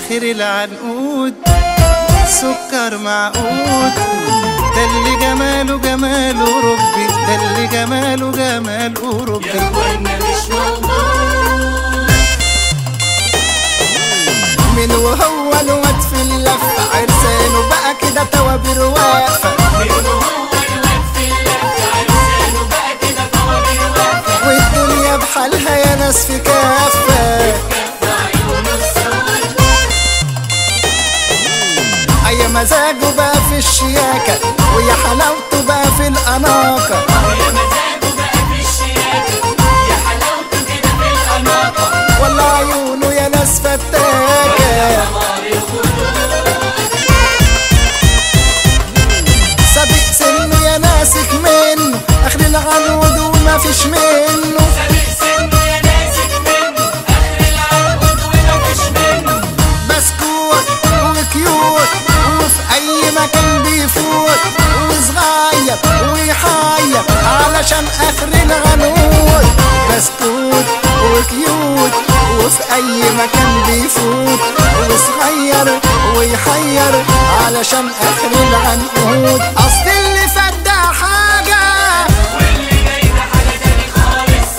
اخر العنقود سكر معقود ده اللي جماله جماله ربي ده اللي جماله جماله ربي يا اخوانا مش موضوع من وهو الواد في اللفة عرسانه بقى كده توابير واقفة من وهو الواد في اللفة عرسانه بقى كده طوابير واقفة والدنيا بحالها يا ناس في كافة كف عيون الصور أي مزاجه بقى في الشياكة ويا حلاوته بقى في الأناقة يا مزاجه بقى في الشياكة يا حلاوته كده في الأناقة ولا عيونه يا ناس فتاكة قمر الخدود سابق سنه يا ناسك منه آخر العنود وما فيش منه سابق سنه يا ناسك منه آخر العنقود ومفيش منه بسكوت وكيوت وفي اي مكان بيفوت وصغير ويحير علشان اخر العنود بسكوت وكيوت وفي اي مكان بيفوت وصغير ويحير علشان اخر العنقود اصل اللي فات ده حاجه واللي جاي ده حاجة تاني خالص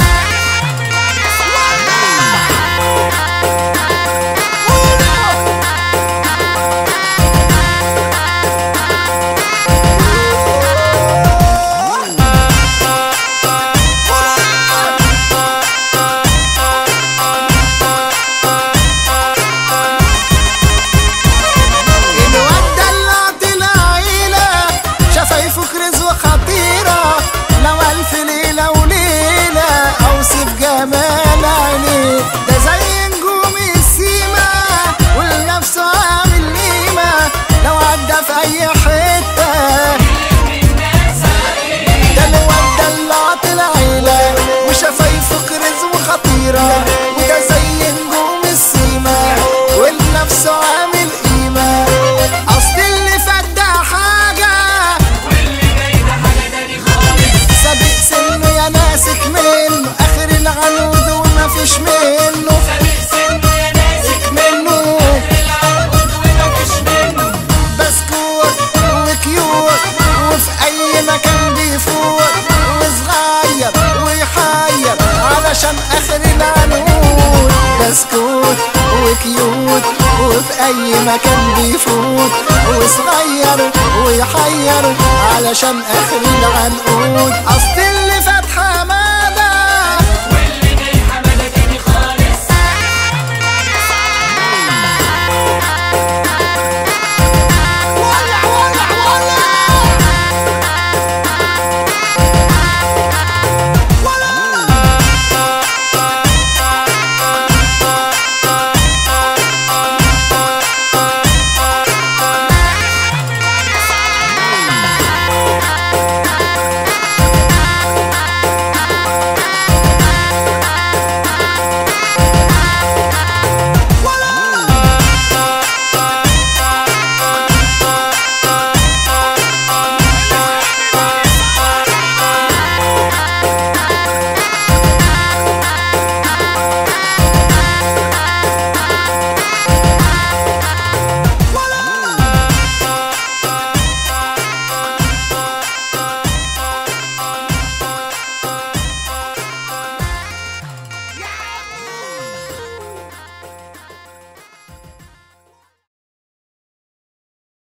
الواد دلعت العيلة شفايفه كرز وخطيرة لو ألف ليلة وليلة أوصف جمال عينيه ده زي نجوم السيما والنفس عامل قيمة لو عدى في أي حتة ده الواد دلعت العيلة وشفايفه كرز وخطيرة وده زي نجوم السيما والنفس عامل قيمة أصل اللي فات ده حاجة واللي جاي ده حاجة تاني خالص سابق سنه يا ناسك منه آخر العنود وما فيش منه سابق سنه يا ناسك منه العنقود ومفيش منه بسكوت وكيوت وفي أي مكان بيفوت وصغير ويحير علشان آخر العنود بسكوت وكيوت وفي أي مكان بيفوت وصغير ويحير علشان آخر العنقود أصل اللي فاتحة